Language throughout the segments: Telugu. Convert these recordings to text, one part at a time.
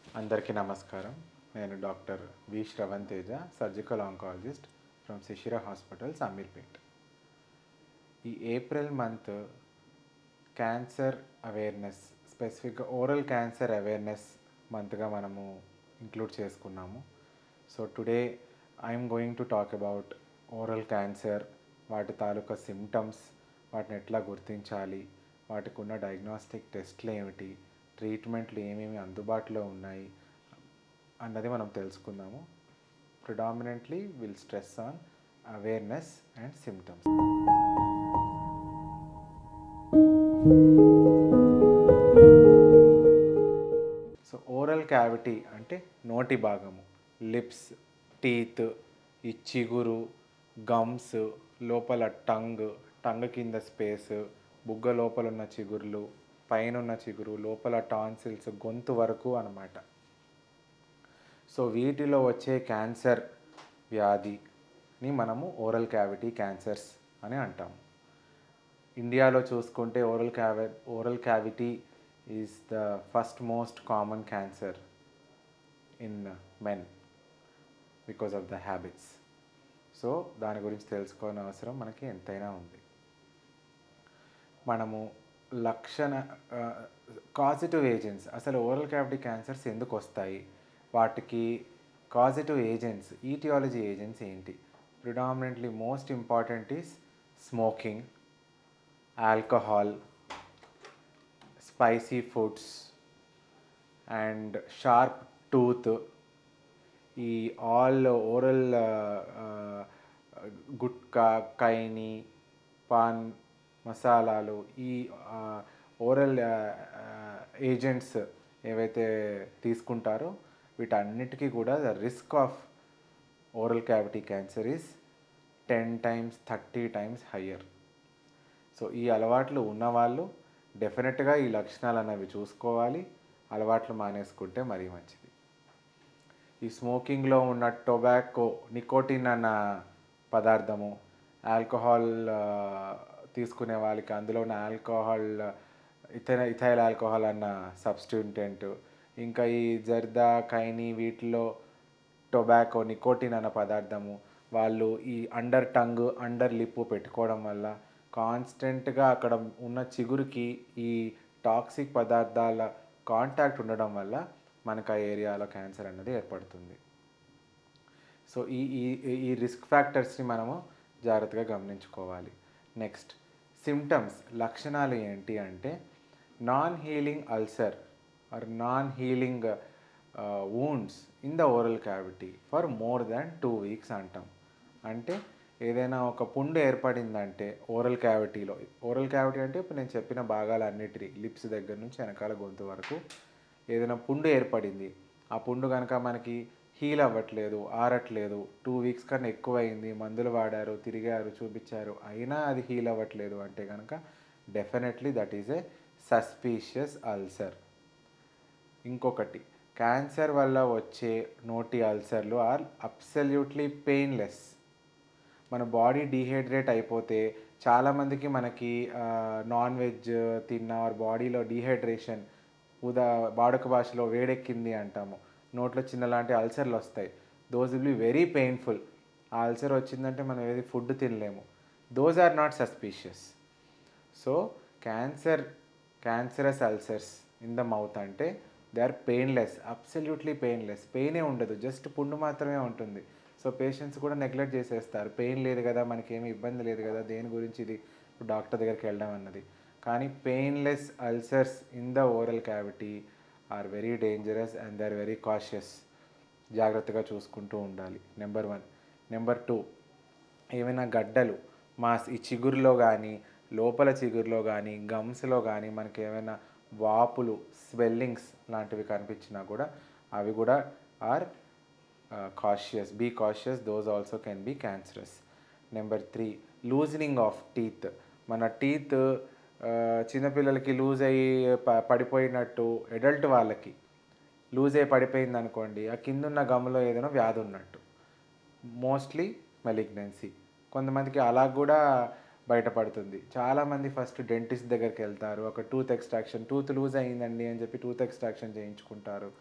అందరికీ నమస్కారం నేను doctor V Shravan Teja surgical oncologist from Sishira hospitals Ameerpet ఈ ఏప్రిల్ మంత్ క్యాన్సర్ అవేర్నెస్ స్పెసిఫిక్గా ఓరల్ క్యాన్సర్ అవేర్నెస్ మంత్గా మనము ఇంక్లూడ్ చేసుకున్నాము so today I'm going to talk about oral cancer వాటి తాలూకా సిమ్టమ్స్ వాటిని ఎట్లా గుర్తించాలి వాటికి ఉన్న డయాగ్నోస్టిక్ టెస్ట్లు ఏమిటి ట్రీట్మెంట్లు ఏమేమి అందుబాటులో ఉన్నాయి అన్నది మనం తెలుసుకుందాము predominantly will stress on awareness and symptoms so oral cavity అంటే నోటి భాగము లిప్స్ టీత్ ఈ చిగురు గమ్స్ లోపల టంగ్ టంగ్ కింద స్పేస్ బుగ్గ లోపల ఉన్న చిగుర్లు పైన ఉన్న చిగురు లోపల టాన్సిల్స్ గొంతు వరకు అన్నమాట సో వీటిలో వచ్చే క్యాన్సర్ వ్యాధిని మనము ఓరల్ క్యావిటీ క్యాన్సర్స్ అని అంటాము ఇండియాలో చూసుకుంటే oral cavity oral cavity is the first most common cancer in men because of the habits so దాని గురించి తెలుసుకోవాల్సిన అవసరం మనకి ఎంతైనా ఉంది మనము లక్షణ కాజిటివ్ ఏజెంట్స్ అసలు ఓరల్ క్యావిటీ క్యాన్సర్స్ ఎందుకు వస్తాయి వాటికి కాజిటివ్ ఏజెంట్స్ ఈటియాలజీ ఏజెంట్స్ ఏంటి predominantly most important is smoking alcohol spicy foods and sharp tooth ఈ ఆల్ ఓరల్ గుట్కా కైని పాన్ మసాలాలు ఈ ఓరల్ ఏజెంట్స్ ఏవైతే తీసుకుంటారో వీటన్నిటికీ కూడా the risk of oral cavity cancer is ten times thirty times higher so ఈ అలవాట్లు ఉన్నవాళ్ళు డెఫినెట్గా ఈ లక్షణాలు అనేవి చూసుకోవాలి అలవాట్లు మానేసుకుంటే మరీ మంచిది ఈ స్మోకింగ్లో ఉన్న టొబాకో నికోటిన్ అన్న పదార్థము ఆల్కహాల్ తీసుకునే వాళ్ళకి అందులో ఉన్న ఆల్కహాల్ ఇథైల్ ఇథైల్ ఆల్కహాల్ అన్న సబ్స్టిట్యూంటెంట్ ఇంకా ఈ జర్దా కైని వీటిలో టొబాకో నికోటిన్ అన్న పదార్థము వాళ్ళు ఈ అండర్ టంగ్ అండర్ లిప్ పెట్టుకోవడం వల్ల కాన్స్టెంట్గా అక్కడ ఉన్న చిగురుకి ఈ టాక్సిక్ పదార్థాల కాంటాక్ట్ ఉండడం వల్ల మనకు ఆ ఏరియాలో క్యాన్సర్ అనేది ఏర్పడుతుంది సో ఈ ఈ ఈ రిస్క్ ఫ్యాక్టర్స్ని మనము జాగ్రత్తగా గమనించుకోవాలి నెక్స్ట్ సిమ్టమ్స్ లక్షణాలు ఏంటి అంటే non healing ulcer or non healing wounds in the oral cavity for more than two weeks అంటాం అంటే ఏదైనా ఒక పుండు ఏర్పడిందంటే ఓరల్ క్యావిటీలో ఓరల్ క్యావిటీ అంటే ఇప్పుడు నేను చెప్పిన భాగాలన్నిటి లిప్స్ దగ్గర నుంచి వెనకాల గొంతు వరకు ఏదైనా పుండు ఏర్పడింది ఆ పుండు కనుక మనకి హీల్ అవ్వట్లేదు ఆరట్లేదు టూ వీక్స్ కన్నా ఎక్కువైంది మందులు వాడారు తిరిగారు చూపించారు అయినా అది హీల్ అవ్వట్లేదు అంటే కనుక definitely that is a suspicious ulcer ఇంకొకటి క్యాన్సర్ వల్ల వచ్చే నోటి అల్సర్లు ఆర్ అబ్సల్యూట్లీ పెయిన్లెస్ మన బాడీ డీహైడ్రేట్ అయిపోతే చాలామందికి మనకి నాన్ వెజ్ తిన్న బాడీలో డీహైడ్రేషన్ ఉదా బాడక భాషలో వేడెక్కింది అంటాము నోట్లో చిన్నలాంటి అల్సర్లు వస్తాయి those will be very painful ఆ అల్సర్ వచ్చిందంటే మనం ఏది ఫుడ్ తినలేము those are not suspicious so cancer cancerous ulcers in the mouth అంటే they are painless absolutely painless పెయినే ఉండదు జస్ట్ పుండు మాత్రమే ఉంటుంది సో పేషెంట్స్ కూడా నెగ్లెక్ట్ చేసేస్తారు పెయిన్ లేదు కదా మనకేమి ఇబ్బంది లేదు కదా దేని గురించి ఇది డాక్టర్ దగ్గరికి వెళ్ళడం అన్నది కానీ painless ulcers in the oral cavity are very dangerous and they are very cautious జాగ్రత్తగా చూసుకుంటూ ఉండాలి నెంబర్ వన్ నెంబర్ టూ ఏమైనా గడ్డలు మా ఈ చిగురులో కానీ లోపల చిగురులో కానీ గమ్స్లో కానీ మనకి ఏమైనా వాపులు స్వెల్లింగ్స్ లాంటివి కనిపించినా కూడా అవి కూడా are cautious be cautious those also can be cancerous number three loosening of teeth మన టీత్ చిన్నపిల్లలకి లూజ్ అయ్యి ప పడిపోయినట్టు అడల్ట్ వాళ్ళకి లూజ్ అయ్యి పడిపోయింది అనుకోండి ఆ కింద ఉన్న గమ్లో ఏదైనా వ్యాధి ఉన్నట్టు మోస్ట్లీ మెలిగ్నెన్సీ కొంతమందికి అలా కూడా బయటపడుతుంది చాలామంది ఫస్ట్ డెంటిస్ట్ దగ్గరికి వెళ్తారు ఒక టూత్ ఎక్స్ట్రాక్షన్ టూత్ లూజ్ అయ్యిందండి అని చెప్పి టూత్ ఎక్స్ట్రాక్షన్ చేయించుకుంటారు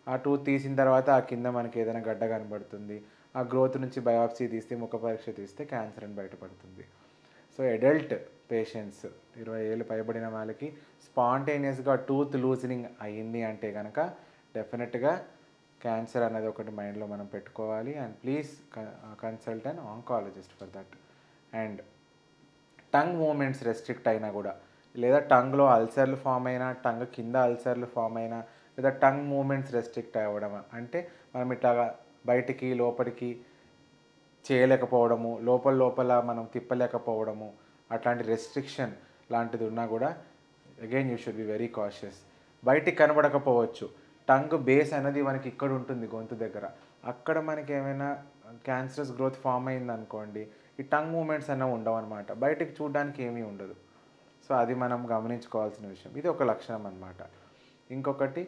ఆ టూత్ తీసిన తర్వాత ఆ కింద మనకి ఏదైనా గడ్డ కనబడుతుంది ఆ గ్రోత్ నుంచి బయాప్సీ తీస్తే ముఖ పరీక్ష తీస్తే క్యాన్సర్ అని బయటపడుతుంది సో అడల్ట్ పేషెంట్స్ ఇరవై ఏళ్ళు పైబడిన వాళ్ళకి స్పాంటేనియస్గా టూత్ లూజనింగ్ అయ్యింది అంటే కనుక డెఫినెట్గా క్యాన్సర్ అనేది ఒకటి మైండ్లో మనం పెట్టుకోవాలి and please consult and oncologist for that and tongue movements restrict అయినా కూడా లేదా టంగ్లో అల్సర్లు ఫామ్ అయినా టంగ్ కింద అల్సర్లు ఫామ్ అయినా లేదా టంగ్ మూమెంట్స్ రెస్ట్రిక్ట్ అవ్వడం అంటే మనం ఇట్లాగా బయటికి లోపలికి చేయలేకపోవడము లోపల లోపల మనం తిప్పలేకపోవడము అట్లాంటి రెస్ట్రిక్షన్ లాంటిది ఉన్నా కూడా again you should be very cautious బయటికి కనబడకపోవచ్చు టంగ్ బేస్ అనేది మనకి ఇక్కడ ఉంటుంది గొంతు దగ్గర అక్కడ మనకి ఏమైనా క్యాన్సరస్ గ్రోత్ ఫామ్ అయింది అనుకోండి ఈ టంగ్ మూమెంట్స్ అన్న ఉండవు అనమాట బయటికి చూడడానికి ఏమీ ఉండదు సో అది మనం గమనించుకోవాల్సిన విషయం ఇది ఒక లక్షణం అనమాట ఇంకొకటి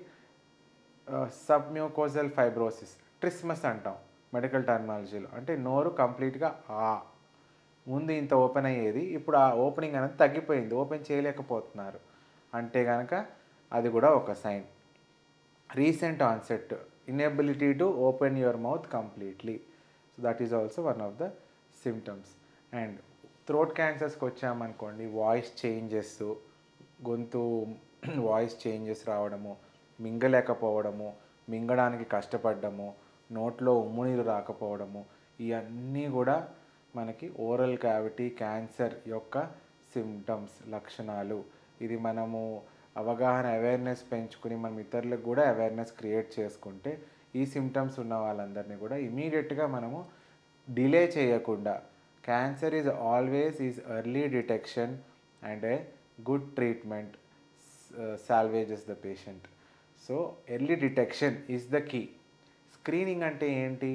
సబ్మ్యూకోజల్ ఫైబ్రోసిస్ ట్రిస్మస్ అంటాం మెడికల్ టర్మినాలజీలో అంటే నోరు కంప్లీట్గా ఆ ముందు ఇంత ఓపెన్ అయ్యేది ఇప్పుడు ఆ ఓపెనింగ్ అనేది తగ్గిపోయింది ఓపెన్ చేయలేకపోతున్నారు అంటే కనుక అది కూడా ఒక sign recent onset inability to open your mouth completely so that is also one of the symptoms and throat క్యాన్సర్స్కి వచ్చామనుకోండి వాయిస్ చేంజెస్ గొంతు వాయిస్ చేంజెస్ రావడము మింగలేకపోవడము మింగడానికి కష్టపడ్డము నోట్లో ఉమ్ము నీరు రాకపోవడము ఇవన్నీ కూడా మనకి ఓరల్ క్యావిటీ క్యాన్సర్ యొక్క సిమ్టమ్స్ లక్షణాలు ఇది మనము అవగాహన అవేర్నెస్ పెంచుకుని మనం ఇతరులకు కూడా అవేర్నెస్ క్రియేట్ చేసుకుంటే ఈ సిమ్టమ్స్ ఉన్న వాళ్ళందరినీ కూడా ఇమీడియట్గా మనము డిలే చేయకుండా cancer is always is early detection and a good treatment salvages the patient so early detection is the key screening అంటే ఏంటి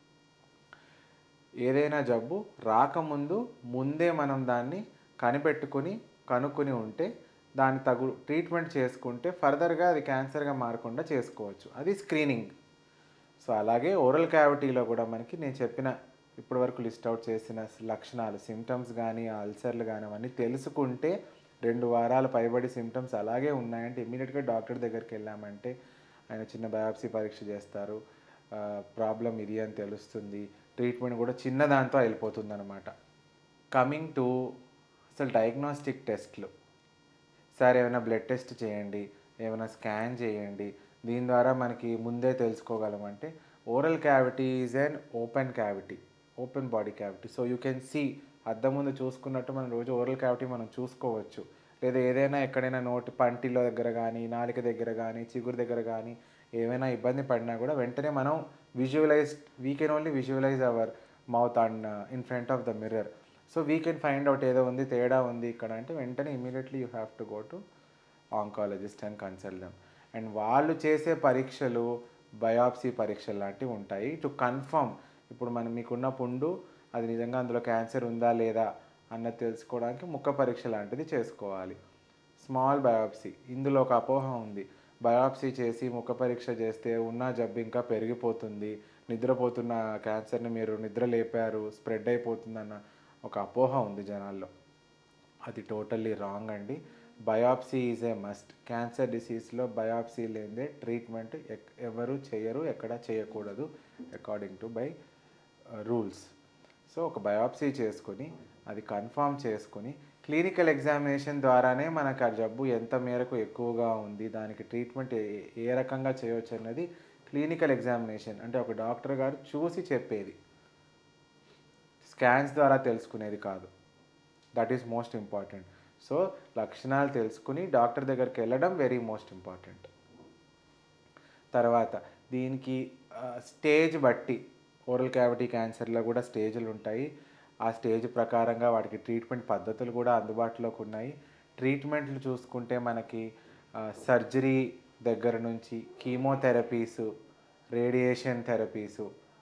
ఏదైనా జబ్బు రాకముందు ముందే మనం దాన్ని కనిపెట్టుకుని కనుక్కొని ఉంటే దాని తగు ట్రీట్మెంట్ చేసుకుంటే ఫర్దర్గా అది క్యాన్సర్గా మారకుండా చేసుకోవచ్చు అది స్క్రీనింగ్ సో అలాగే ఓరల్ క్యావిటీలో కూడా మనకి నేను చెప్పిన ఇప్పటివరకు లిస్ట్ అవుట్ చేసిన లక్షణాలు సిమ్టమ్స్ కానీ అల్సర్లు కానీ అవన్నీ తెలుసుకుంటే రెండు వారాల పైబడి సిమ్టమ్స్ అలాగే ఉన్నాయంటే ఇమీడియట్గా డాక్టర్ దగ్గరికి వెళ్ళామంటే ఆయన చిన్న బయాప్సీ పరీక్ష చేస్తారు ప్రాబ్లం ఇది అని తెలుస్తుంది ట్రీట్మెంట్ కూడా చిన్న దాంతో వెళ్ళిపోతుంది అనమాట కమింగ్ టు అసలు డయాగ్నోస్టిక్ టెస్ట్లు సార్ ఏమైనా బ్లడ్ టెస్ట్ చేయండి ఏమైనా స్కాన్ చేయండి దీని ద్వారా మనకి ముందే తెలుసుకోగలమంటే oral cavity is an open cavity open body cavity so you can see అద్దం ముందు చూసుకున్నట్టు మనం రోజు ఓరల్ క్యావిటీ మనం చూసుకోవచ్చు లేదా ఏదైనా ఎక్కడైనా నోటి పంటిలో దగ్గర కానీ నాలుక దగ్గర కానీ చిగురు దగ్గర కానీ ఏమైనా ఇబ్బంది పడినా కూడా వెంటనే మనం visualise we can only visualise our mouth and in front of the mirror so we can find out ఏదో ఉంది తేడా ఉంది ఇక్కడ అంటే వెంటనే immediately you have to go to oncologist and consult them and వాళ్ళు చేసే పరీక్షలు బయాప్సీ పరీక్షలు లాంటివి ఉంటాయి టు కన్ఫర్మ్ ఇప్పుడు మనం మీకున్న పుండు అది నిజంగా అందులో క్యాన్సర్ ఉందా లేదా అన్నది తెలుసుకోవడానికి ముఖ పరీక్ష లాంటిది చేసుకోవాలి స్మాల్ బయాప్సీ ఇందులో ఒక అపోహ ఉంది బయాప్సీ చేసి ముఖ పరీక్ష చేస్తే ఉన్న జబ్బు ఇంకా పెరిగిపోతుంది నిద్రపోతున్న క్యాన్సర్ని మీరు నిద్ర లేపారు స్ప్రెడ్ అయిపోతుందన్న ఒక అపోహ ఉంది జనాల్లో అది టోటల్లీ రాంగ్ అండి biopsy is a must cancer డిసీజ్లో బయాప్సీ లేదే ట్రీట్మెంట్ ఎవరు చేయరు ఎక్కడ చేయకూడదు according to by rules so ఒక బయాప్సీ చేసుకొని అది కన్ఫామ్ చేసుకొని క్లినికల్ ఎగ్జామినేషన్ ద్వారానే మనకు ఆ జబ్బు ఎంత మేరకు ఎక్కువగా ఉంది దానికి ట్రీట్మెంట్ ఏ ఏ రకంగా చేయవచ్చు అన్నది క్లినికల్ ఎగ్జామినేషన్ అంటే ఒక డాక్టర్ గారు చూసి చెప్పేది స్కాన్స్ ద్వారా తెలుసుకునేది కాదు that is most important so లక్షణాలు తెలుసుకుని డాక్టర్ దగ్గరికి వెళ్ళడం వెరీ మోస్ట్ ఇంపార్టెంట్ తర్వాత దీనికి స్టేజ్ బట్టి ఓరల్ క్యావిటీ క్యాన్సర్లో కూడా స్టేజ్లు ఉంటాయి ఆ స్టేజ్ ప్రకారంగా వాటికి ట్రీట్మెంట్ పద్ధతులు కూడా అందుబాటులోకి ఉన్నాయి ట్రీట్మెంట్లు చూసుకుంటే మనకి సర్జరీ దగ్గర నుంచి కీమోథెరపీసు రేడియేషన్ థెరపీసు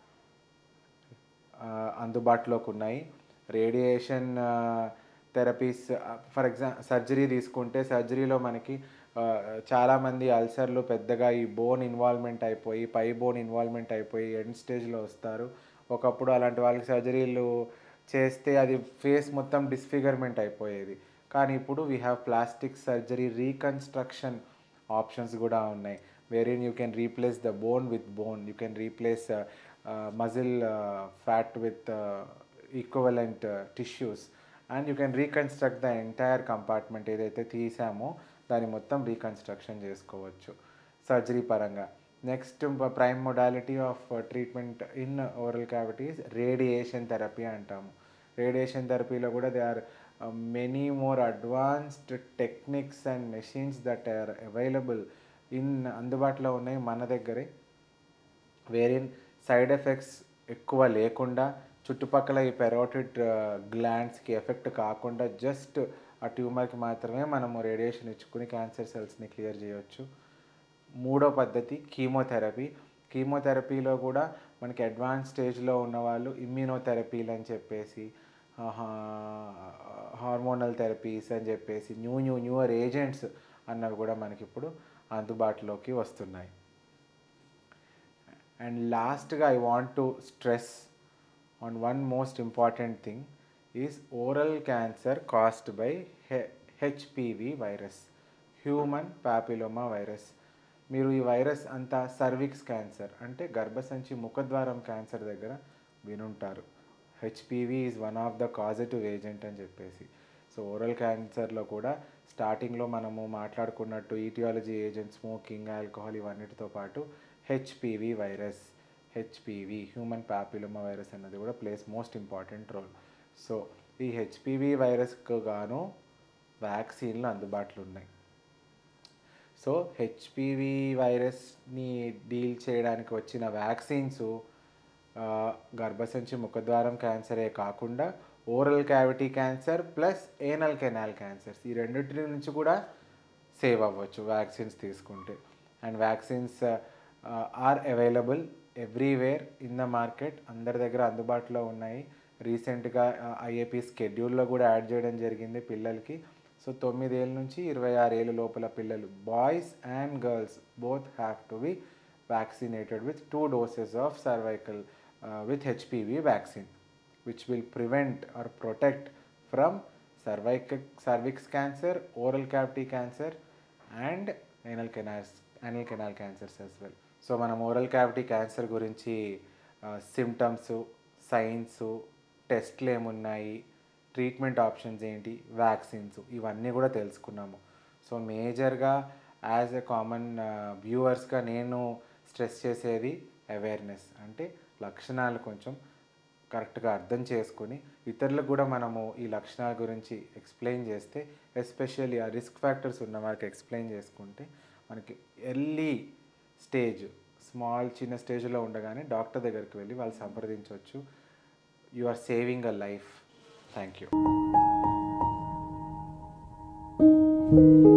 అందుబాటులోకి ఉన్నాయి రేడియేషన్ థెరపీస్ ఫర్ ఎగ్జా సర్జరీ తీసుకుంటే సర్జరీలో మనకి చాలామంది అల్సర్లు పెద్దగా ఈ బోన్ ఇన్వాల్వ్మెంట్ అయిపోయి పై బోన్ ఇన్వాల్వ్మెంట్ అయిపోయి ఎండ్ స్టేజ్లో వస్తారు ఒకప్పుడు అలాంటి వాళ్ళకి సర్జరీలు చేస్తే అది ఫేస్ మొత్తం డిస్ఫిగర్మెంట్ అయిపోయేది కానీ ఇప్పుడు we have plastic surgery reconstruction options కూడా ఉన్నాయి wherein you can replace the bone with bone, you can replace uh, uh, muscle uh, fat with uh, equivalent uh, tissues, and you can reconstruct the entire compartment ఏదైతే తీసామో దాన్ని మొత్తం రీకన్స్ట్రక్షన్ చేసుకోవచ్చు సర్జరీ పరంగా next prime modality of treatment in oral cavities radiation therapy అంటాము రేడియేషన్ థెరపీలో కూడా they are many more advanced techniques and machines that are available in అందుబాటులో ఉన్నాయి మన దగ్గరే వేరిన్ సైడ్ ఎఫెక్ట్స్ ఎక్కువ లేకుండా చుట్టుపక్కల ఈ పెరోటిడ్ గ్లాండ్స్కి ఎఫెక్ట్ కాకుండా జస్ట్ ఆ ట్యూమర్కి మాత్రమే మనము రేడియేషన్ ఇచ్చుకుని క్యాన్సర్ సెల్స్ని క్లియర్ చేయొచ్చు మూడో పద్ధతి కీమోథెరపీ కీమోథెరపీలో కూడా మనకి అడ్వాన్స్ స్టేజ్లో ఉన్న వాళ్ళు ఇమ్యూనోథెరపీలు అని చెప్పేసి హార్మోనల్ థెరపీస్ అని చెప్పేసి న్యూ న్యూ న్యూయర్ ఏజెంట్స్ అన్నవి కూడా మనకి ఇప్పుడు అందుబాటులోకి వస్తున్నాయి అండ్ లాస్ట్గా I want to stress on one most important thing is oral cancer caused by HPV virus human papilloma virus మీరు ఈ వైరస్ అంతా సర్విక్స్ క్యాన్సర్ అంటే గర్భసంచి ముఖద్వారం క్యాన్సర్ దగ్గర వినుంటారు HPV is one of the causative agent అని చెప్పేసి సో ఓరల్ క్యాన్సర్లో కూడా స్టార్టింగ్లో మనము మాట్లాడుకున్నట్టు ఈటియాలజీ ఏజెంట్ స్మోకింగ్ ఆల్కహాల్ ఇవన్నిటితో పాటు HPV virus HPV human papilloma virus అన్నది కూడా plays most important role so ఈ హెచ్పివి వైరస్కు గాను వ్యాక్సిన్లు అందుబాటులో ఉన్నాయి సో హెచ్పివి వైరస్ని డీల్ చేయడానికి వచ్చిన వ్యాక్సిన్స్ గర్భసంచి ముఖద్వారం క్యాన్సరే కాకుండా oral cavity cancer plus anal canal cancers ఈ రెండింటి నుంచి కూడా సేవ్ అవ్వచ్చు వ్యాక్సిన్స్ తీసుకుంటే and vaccines are available everywhere in the market అందరి దగ్గర అందుబాటులో ఉన్నాయి రీసెంట్గా ఐఏపీ స్కెడ్యూల్లో కూడా యాడ్ చేయడం జరిగింది పిల్లలకి సో తొమ్మిదేళ్ళ నుంచి ఇరవై ఆరేళ్ళ లోపల పిల్లలు boys and girls both have to be vaccinated with two doses of cervical with HPV vaccine which will prevent or protect from cervical cervix cancer, oral cavity cancer, and anal canals, anal canal cancers as well. So మనం ఓరల్ క్యావిటీ క్యాన్సర్ గురించి సిమ్టమ్స్ సైన్స్ టెస్ట్లు ఏమున్నాయి ట్రీట్మెంట్ ఆప్షన్స్ ఏంటి వ్యాక్సిన్స్ ఇవన్నీ కూడా తెలుసుకున్నాము సో మేజర్గా యాజ్ ఎ కామన్ వ్యూవర్స్గా నేను స్ట్రెస్ చేసేది అవేర్నెస్ అంటే లక్షణాలు కొంచెం కరెక్ట్గా అర్థం చేసుకొని ఇతరులకు కూడా మనము ఈ లక్షణాల గురించి ఎక్స్ప్లెయిన్ చేస్తే ఎస్పెషల్లీ ఆ రిస్క్ ఫ్యాక్టర్స్ ఉన్న వారికి ఎక్స్ప్లెయిన్ చేసుకుంటే మనకి ఎర్లీ స్టేజ్ స్మాల్ చిన్న స్టేజ్లో ఉండగానే డాక్టర్ దగ్గరికి వెళ్ళి వాళ్ళు సంప్రదించవచ్చు you are saving a life thank you